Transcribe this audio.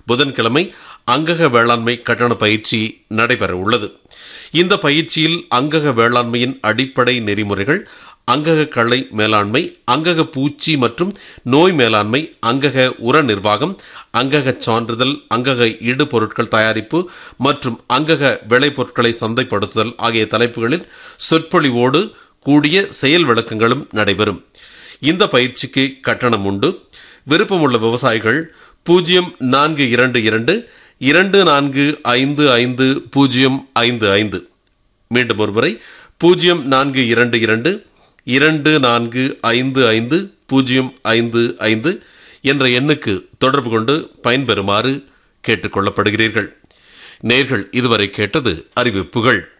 புதன்கிழமை அங்கக வேளாண்மை கட்டண பயிற்சி நடைபெற உள்ளது இந்த பயிற்சியில் அங்கக வேளாண்மையின் அடிப்படை நெறிமுறைகள் அங்கக களை மேலாண்மை அங்கக பூச்சி மற்றும் நோய் மேலாண்மை அங்கக உர நிர்வாகம் அங்கக சான்றிதழ் அங்கக இடு பொருட்கள் தயாரிப்பு மற்றும் அங்கக விளைபொருட்களை சந்தைப்படுத்துதல் ஆகிய தலைப்புகளில் சொற்பொழிவோடு கூடிய செயல் விளக்கங்களும் நடைபெறும் இந்த பயிற்சிக்கு கட்டணம் உண்டு விருப்பமுள்ள விவசாயிகள் பூஜ்ஜியம் நான்கு இரண்டு இரண்டு இரண்டு நான்கு ஐந்து ஐந்து பூஜ்ஜியம் ஐந்து ஐந்து மீண்டும் ஒருமுறை பூஜ்ஜியம் நான்கு இரண்டு இரண்டு இரண்டு நான்கு ஐந்து ஐந்து பூஜ்ஜியம் ஐந்து ஐந்து என்ற எண்ணுக்கு தொடர்பு கொண்டு பயன்பெறுமாறு கேட்டுக்கொள்ளப்படுகிறீர்கள் நேர்கள் இதுவரை கேட்டது அறிவிப்புகள்